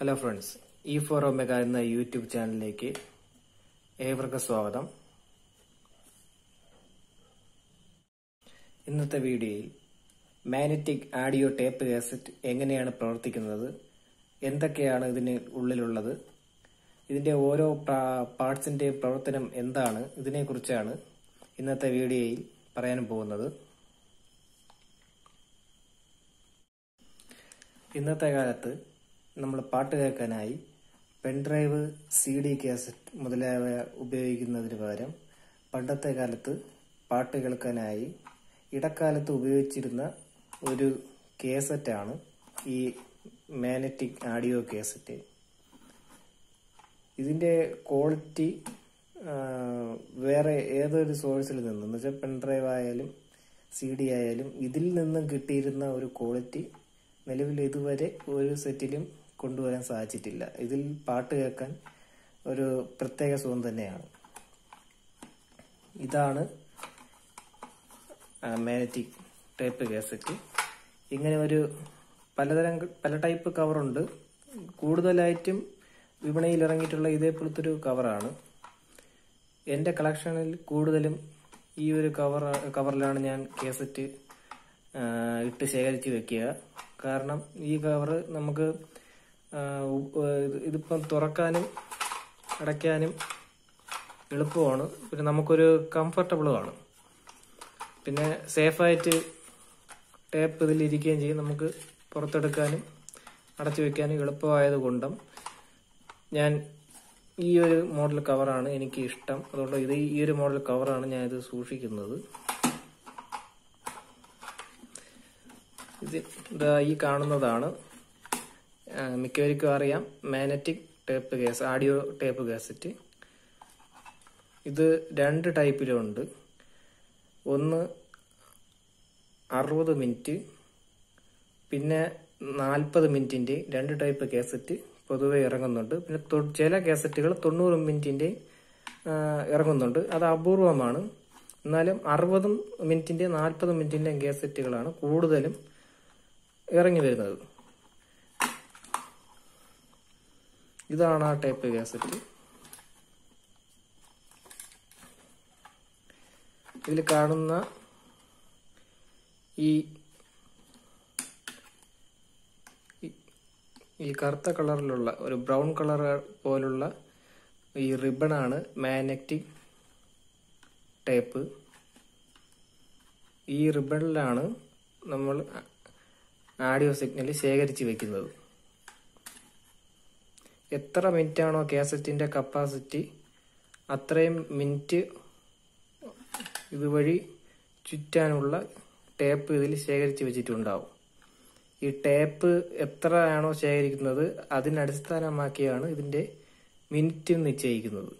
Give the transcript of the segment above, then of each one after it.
hello friends E four Omega എന്ന YouTube ചാനലിലേക്ക് ഏവർക്കും സ്വാഗതം ഇന്നത്തെ വീഡിയോയിൽ മാഗ്നറ്റിക് ആഡിയോ ടേപ്പ് കാസറ്റ് എങ്ങനെയാണ് പ്രവർത്തിക്കുന്നത് എന്തൊക്കെയാണ് ഇതിന് ഉള്ളിലുള്ളത് ഇതിന്റെ ഓരോ പാർട്സിന്റെയും പ്രവർത്തനം എന്താണ് ഇതിനെക്കുറിച്ചാണ് ഇന്നത്തെ വീഡിയോയിൽ പറയാൻ പോകുന്നത് ഇന്നത്തെ കാലത്ത് നമ്മൾ പാട്ട് കേൾക്കാനായി പെൻഡ്രൈവ് സി ഡി കാസറ്റ് മുതലായവ ഉപയോഗിക്കുന്നതിന് പകരം പണ്ടത്തെ കാലത്ത് പാട്ട് കേൾക്കാനായി ഇടക്കാലത്ത് ഉപയോഗിച്ചിരുന്ന ഒരു കേസറ്റാണ് ഈ മാഗ്നറ്റിക് ആഡിയോ കേസറ്റ് ഇതിന്റെ ക്വാളിറ്റി വേറെ ഏതൊരു സോഴ്സിൽ നിന്നും എന്ന് വെച്ചാൽ പെൻഡ്രൈവ് ആയാലും സി ഡി ആയാലും ഇതിൽ നിന്നും കിട്ടിയിരുന്ന ഒരു ക്വാളിറ്റി നിലവിൽ ഇതുവരെ ഒരു സെറ്റിലും കൊണ്ടുവരാൻ സാധിച്ചിട്ടില്ല ഇതിൽ പാട്ട് കേൾക്കാൻ ഒരു പ്രത്യേക സുഖം തന്നെയാണ് ഇതാണ് മാഗ്നറ്റിക് ടൈപ്പ് കാസറ്റ് ഇങ്ങനെ ഒരു പലതരം പല ടൈപ്പ് കവറുണ്ട് കൂടുതലായിട്ടും വിപണിയിൽ ഇറങ്ങിയിട്ടുള്ള ഇതേപോലത്തെ ഒരു കവറാണ് എൻ്റെ കളക്ഷനിൽ കൂടുതലും ഈ ഒരു കവർ കവറിലാണ് ഞാൻ കേസറ്റ് ഇട്ട് ശേഖരിച്ച് വെക്കുക കാരണം ഈ കവറ് നമുക്ക് ഇതിപ്പം തുറക്കാനും അടയ്ക്കാനും എളുപ്പമാണ് പിന്നെ നമുക്കൊരു കംഫർട്ടബിളുമാണ് പിന്നെ സേഫായിട്ട് ടേപ്പ് ഇതിൽ ഇരിക്കുകയും ചെയ്യും നമുക്ക് പുറത്തെടുക്കാനും അടച്ചു വെക്കാനും എളുപ്പമായത് കൊണ്ടും ഞാൻ ഈ ഒരു മോഡൽ കവറാണ് എനിക്ക് ഇഷ്ടം അതുകൊണ്ട് ഇത് ഈ ഒരു മോഡൽ കവറാണ് ഞാൻ ഇത് സൂക്ഷിക്കുന്നത് ഇത് ഇതാ ഈ കാണുന്നതാണ് മിക്കവർക്കും അറിയാം മാഗ്നറ്റിക് ടേപ്പ് ഗ്യാസ് ആഡിയോ ടേപ്പ് കാസറ്റ് ഇത് രണ്ട് ടൈപ്പിലുണ്ട് ഒന്ന് അറുപത് മിനിറ്റ് പിന്നെ നാൽപ്പത് മിനിറ്റിന്റെ രണ്ട് ടൈപ്പ് കാസറ്റ് പൊതുവെ ഇറങ്ങുന്നുണ്ട് പിന്നെ ചില കാസറ്റുകൾ തൊണ്ണൂറ് മിനിറ്റിന്റെ ഇറങ്ങുന്നുണ്ട് അത് അപൂർവമാണ് എന്നാലും അറുപതും മിനിറ്റിന്റെ നാൽപ്പത് മിനിറ്റിന്റെ കാസറ്റുകളാണ് കൂടുതലും ഇറങ്ങി വരുന്നത് ഇതാണ് ആ ടൈപ്പ് കാസറ്റ് ഇതിൽ കാണുന്ന ഈ ഈ കറുത്ത കളറിലുള്ള ഒരു ബ്രൗൺ കളർ പോലുള്ള ഈ റിബണാണ് മാഗ്നറ്റിക് ടേപ്പ് ഈ റിബണിലാണ് നമ്മൾ ആഡിയോ സിഗ്നൽ ശേഖരിച്ച് വെക്കുന്നത് എത്ര മിനിറ്റ് ആണോ കാസറ്റിന്റെ കപ്പാസിറ്റി അത്രയും മിനിറ്റ് ഇതുവഴി ചുറ്റാനുള്ള ടേപ്പ് ഇതിൽ ശേഖരിച്ച് വെച്ചിട്ടുണ്ടാവും ഈ ടേപ്പ് എത്രയാണോ ശേഖരിക്കുന്നത് അതിനടിസ്ഥാനമാക്കിയാണ് ഇതിന്റെ മിനിറ്റ് നിശ്ചയിക്കുന്നത്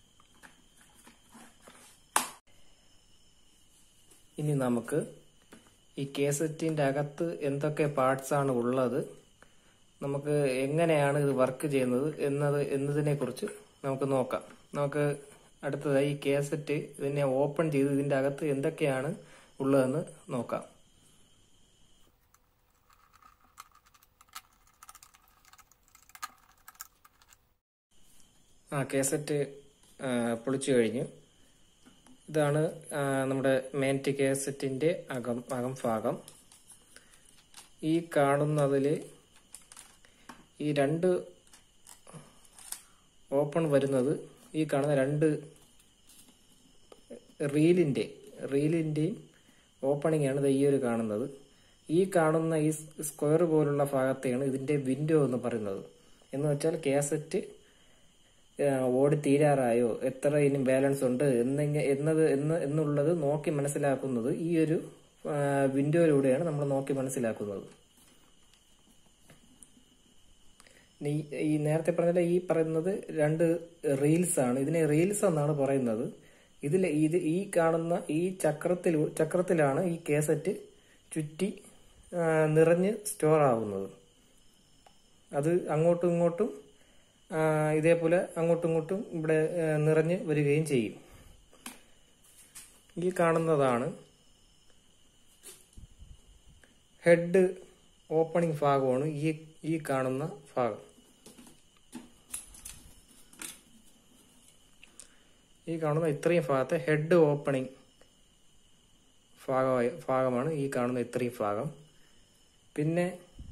ഇനി നമുക്ക് ഈ കേസറ്റിന്റെ അകത്ത് എന്തൊക്കെ പാർട്സ് ആണ് ഉള്ളത് നമുക്ക് എങ്ങനെയാണ് ഇത് വർക്ക് ചെയ്യുന്നത് എന്നത് എന്നതിനെ കുറിച്ച് നമുക്ക് നോക്കാം നമുക്ക് അടുത്തതായി ഈ കേസറ്റ് ഇതിനെ ഓപ്പൺ ചെയ്ത് ഇതിന്റെ അകത്ത് എന്തൊക്കെയാണ് ഉള്ളതെന്ന് നോക്കാം ആ കേസറ്റ് പൊളിച്ചു കഴിഞ്ഞു ഇതാണ് നമ്മുടെ മാൻറ്റി കേസറ്റിന്റെ അകം അകം ഭാഗം ഈ കാണുന്നതിൽ ഈ രണ്ട് ഓപ്പൺ വരുന്നത് ഈ കാണുന്ന രണ്ട് റീലിന്റെ റീലിന്റെയും ഓപ്പണിംഗ് ആണ് ഈ ഒരു കാണുന്നത് ഈ കാണുന്ന ഈ സ്ക്വയർ പോലുള്ള ഭാഗത്തെയാണ് ഇതിന്റെ വിൻഡോ എന്ന് പറയുന്നത് എന്ന് വെച്ചാൽ കാസറ്റ് ഓടി തീരാറായോ എത്ര ഇനി ബാലൻസ് ഉണ്ട് എന്നെങ്കിൽ എന്നത് എന്ന് എന്നുള്ളത് നോക്കി മനസ്സിലാക്കുന്നത് ഈ ഒരു വിൻഡോയിലൂടെയാണ് നമ്മൾ നോക്കി മനസ്സിലാക്കുന്നത് ഈ നേരത്തെ പറഞ്ഞ ഈ പറയുന്നത് രണ്ട് റീൽസ് ആണ് ഇതിനെ റീൽസ് എന്നാണ് പറയുന്നത് ഇതിൽ ഇത് ഈ കാണുന്ന ഈ ചക്രത്തിൽ ചക്രത്തിലാണ് ഈ കേസറ്റ് ചുറ്റി നിറഞ്ഞ് സ്റ്റോർ ആവുന്നത് അത് അങ്ങോട്ടും ഇങ്ങോട്ടും ഇതേപോലെ അങ്ങോട്ടും ഇങ്ങോട്ടും ഇവിടെ നിറഞ്ഞ് വരികയും ചെയ്യും ഈ കാണുന്നതാണ് ഹെഡ് ഓപ്പണിംഗ് ഭാഗമാണ് ഈ ഈ കാണുന്ന ഭാഗം ഈ കാണുന്ന ഇത്രയും ഭാഗത്തെ ഹെഡ് ഓപ്പണിംഗ് ഭാഗമായി ഭാഗമാണ് ഈ കാണുന്ന ഇത്രയും ഭാഗം പിന്നെ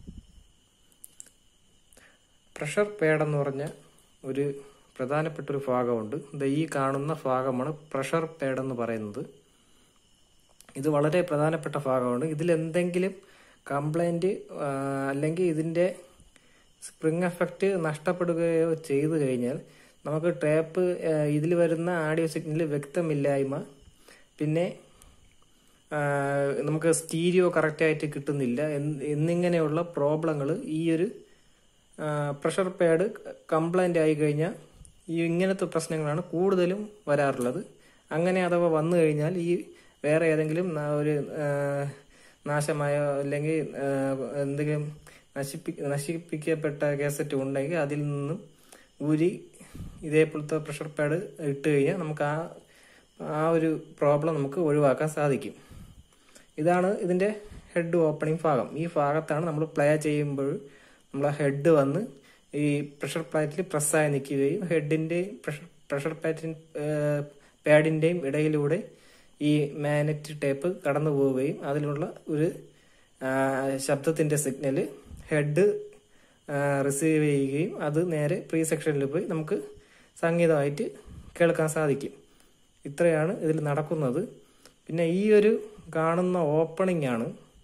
പ്രഷർ പാഡ് എന്ന് പറഞ്ഞ ഒരു പ്രധാനപ്പെട്ട ഒരു ഭാഗമുണ്ട് ഇത് ഈ കാണുന്ന ഭാഗമാണ് പ്രഷർ പാഡ് എന്ന് പറയുന്നത് ഇത് വളരെ പ്രധാനപ്പെട്ട ഭാഗമാണ് ഇതിൽ എന്തെങ്കിലും കംപ്ലൈന്റ് അല്ലെങ്കിൽ ഇതിന്റെ സ്പ്രിംഗ് എഫക്റ്റ് നഷ്ടപ്പെടുകയോ ചെയ്തു കഴിഞ്ഞാൽ നമുക്ക് ടേപ്പ് ഇതിൽ വരുന്ന ആഡിയോ സിഗ്നൽ വ്യക്തമില്ലായ്മ പിന്നെ ആ, നമുക്ക് സ്റ്റീരിയോ കറക്റ്റായിട്ട് കിട്ടുന്നില്ല എന്ന് എന്നിങ്ങനെയുള്ള പ്രോബ്ലങ്ങൾ ഈ ഒരു പ്രഷർ പാഡ് കംപ്ലൈന്റ് ആയി കഴിഞ്ഞാൽ ഈ ഇങ്ങനത്തെ പ്രശ്നങ്ങളാണ് കൂടുതലും വരാറുള്ളത് അങ്ങനെ അഥവാ വന്നു കഴിഞ്ഞാൽ ഈ വേറെ ഏതെങ്കിലും ന- ഒരു ആ, നാശമായ അല്ലെങ്കിൽ ആ, എന്തെങ്കിലും നശിപ്പി നശിപ്പിക്കപ്പെട്ട കേസറ്റ് ഉണ്ടെങ്കിൽ അതിൽ നിന്നും ഊരി ഇതേപോലത്തെ പ്രഷർ പാഡ് ഇട്ട് കഴിഞ്ഞാൽ നമുക്ക് ആ ആ ഒരു പ്രോബ്ലം നമുക്ക് ഒഴിവാക്കാൻ സാധിക്കും ഇതാണ് ഇതിന്റെ ഹെഡ് ഓപ്പണിംഗ് ഭാഗം ഈ ഭാഗത്താണ് നമ്മൾ പ്ലേ ചെയ്യുമ്പോൾ നമ്മളെ ഹെഡ് വന്ന് ഈ പ്രഷർ പ്ലേറ്റിൽ പ്രസ്സായി നിൽക്കുകയും ഹെഡിന്റെ പ്രഷർ പ്രഷർ പ്ലേറ്റിൻ പാഡിന്റെയും ഇടയിലൂടെ ഈ മാഗ്നറ്റ് ടേപ്പ് കടന്നു പോവുകയും അതിലുള്ള ഒരു ആ, ശബ്ദത്തിന്റെ സിഗ്നൽ ഹെഡ് റിസീവ് ചെയ്യുകയും അത് നേരെ പ്രീ സെക്ഷനിൽ പോയി നമുക്ക് സംഗീതമായിട്ട് കേൾക്കാൻ സാധിക്കും ഇത്രയാണ് ഇതിൽ നടക്കുന്നത് പിന്നെ ഈ ഒരു കാണുന്ന ഓപ്പണിംഗ് ആണ്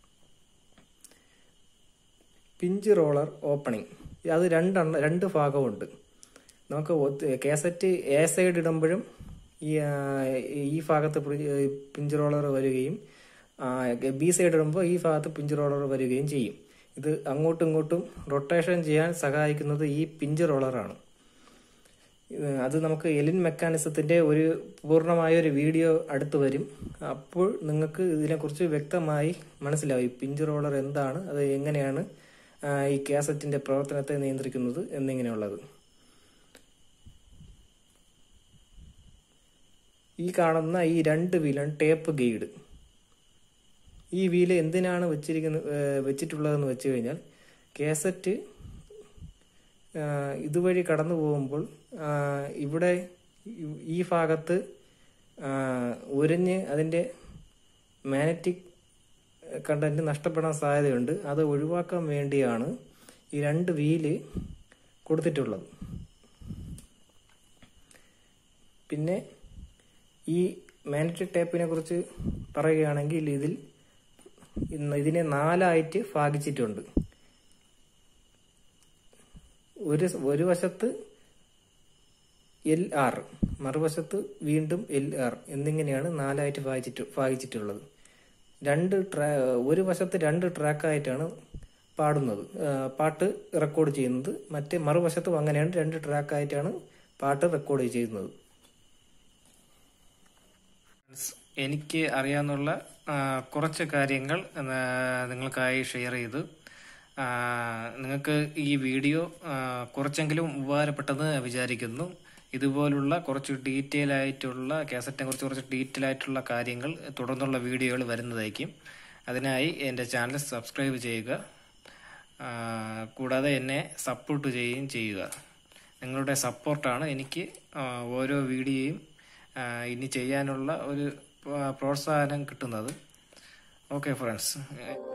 പിഞ്ച് റോളർ ഓപ്പണിംഗ് അത് രണ്ടെണ്ണ രണ്ട് ഭാഗമുണ്ട് നമുക്ക് കേസറ്റ് എ സൈഡ് ഇടുമ്പോഴും ഈ ആ, ഈ ഭാഗത്ത് പ്രി- പിഞ്ച് റോളർ വരികയും ബി സൈഡ് ഇടുമ്പോൾ ഈ ഭാഗത്ത് പിഞ്ച് റോളർ വരികയും ചെയ്യും ഇത് അങ്ങോട്ടും ഇങ്ങോട്ടും റൊട്ടേഷൻ ചെയ്യാൻ സഹായിക്കുന്നത് ഈ പിഞ്ച് റോളറാണ് ഇത് അത് നമുക്ക് എലിൻ മെക്കാനിസത്തിന്റെ ഒരു പൂർണ്ണമായ ഒരു വീഡിയോ അടുത്ത് വരും അപ്പോൾ നിങ്ങൾക്ക് ഇതിനെക്കുറിച്ച് വ്യക്തമായി മനസ്സിലാവും ഈ പിഞ്ച് റോളർ എന്താണ് അത് എങ്ങനെയാണ് ആ, ഈ കാസറ്റിന്റെ പ്രവർത്തനത്തെ നിയന്ത്രിക്കുന്നത് എന്നിങ്ങനെയുള്ളത് ഈ കാണുന്ന ഈ രണ്ട് വീലാണ് ടേപ്പ് ഗൈഡ് ഈ വീല് എന്തിനാണ് വെച്ചിരിക്കുന്നത് വെച്ചിട്ടുള്ളതെന്ന് വെച്ച് കഴിഞ്ഞാൽ കാസറ്റ് ആ, ഇതുവഴി കടന്നു പോകുമ്പോൾ ആ, ഇവിടെ ഈ- ഈ ഭാഗത്ത് ആ, ഉരഞ്ഞ് അതിന്റെ മാഗ്നറ്റിക് കണ്ടന്റ് നഷ്ടപ്പെടാൻ സാധ്യതയുണ്ട് അത് ഒഴിവാക്കാൻ വേണ്ടിയാണ് ഈ രണ്ട് വീല് കൊടുത്തിട്ടുള്ളത് പിന്നെ ഈ മാഗ്നറ്റിക് ടേപ്പിനെ കുറിച്ച് പറയുകയാണെങ്കിൽ ഇതിൽ ഇന്ന് ഇതിനെ നാലായിട്ട് ഭാഗിച്ചിട്ടുണ്ട് ഒരു ഒരു വശത്ത് എൽ ആർ മറുവശത്ത് വീണ്ടും എൽ ആർ എന്നിങ്ങനെയാണ് നാലായിട്ട് ഭാഗിച്ചിട്ട് ഭാഗിച്ചിട്ടുള്ളത് രണ്ട് ട്രാ ഒരു വശത്ത് രണ്ട് ട്രാക്കായിട്ടാണ് പാടുന്നത് ആ, പാട്ട് റെക്കോർഡ് ചെയ്യുന്നത് മറ്റേ മറുവശത്തും അങ്ങനെയാണ് രണ്ട് ട്രാക്കായിട്ടാണ് പാട്ട് റെക്കോർഡ് ചെയ്യുന്നത് എനിക്ക് അറിയാവുന്ന ആ, കുറച്ച് കാര്യങ്ങൾ ആ, നിങ്ങൾക്കായി ഷെയർ ചെയ്തു ആ, നിങ്ങൾക്ക് ഈ വീഡിയോ ആ, കുറച്ചെങ്കിലും ഉപകാരപ്പെട്ടെന്ന് വിചാരിക്കുന്നു ഇതുപോലുള്ള കുറച്ച് ഡീറ്റെയിൽ ആയിട്ടുള്ള കാസറ്റിനെ കുറിച്ച് കുറച്ച് ഡീറ്റെയിൽ ആയിട്ടുള്ള കാര്യങ്ങൾ തുടർന്നുള്ള വീഡിയോകൾ വരുന്നതായിരിക്കും അതിനായി എൻ്റെ ചാനൽ സബ്സ്ക്രൈബ് ചെയ്യുക ആ, കൂടാതെ എന്നെ സപ്പോർട്ട് ചെയ്യുകയും ചെയ്യുക നിങ്ങളുടെ സപ്പോർട്ടാണ് എനിക്ക് ആ, ഓരോ വീഡിയോയും ആ, ഇനി ചെയ്യാനുള്ള ഒരു ആ, പ്രോത്സാഹനം കിട്ടുന്നത് ഓക്കെ ഫ്രണ്ട്സ്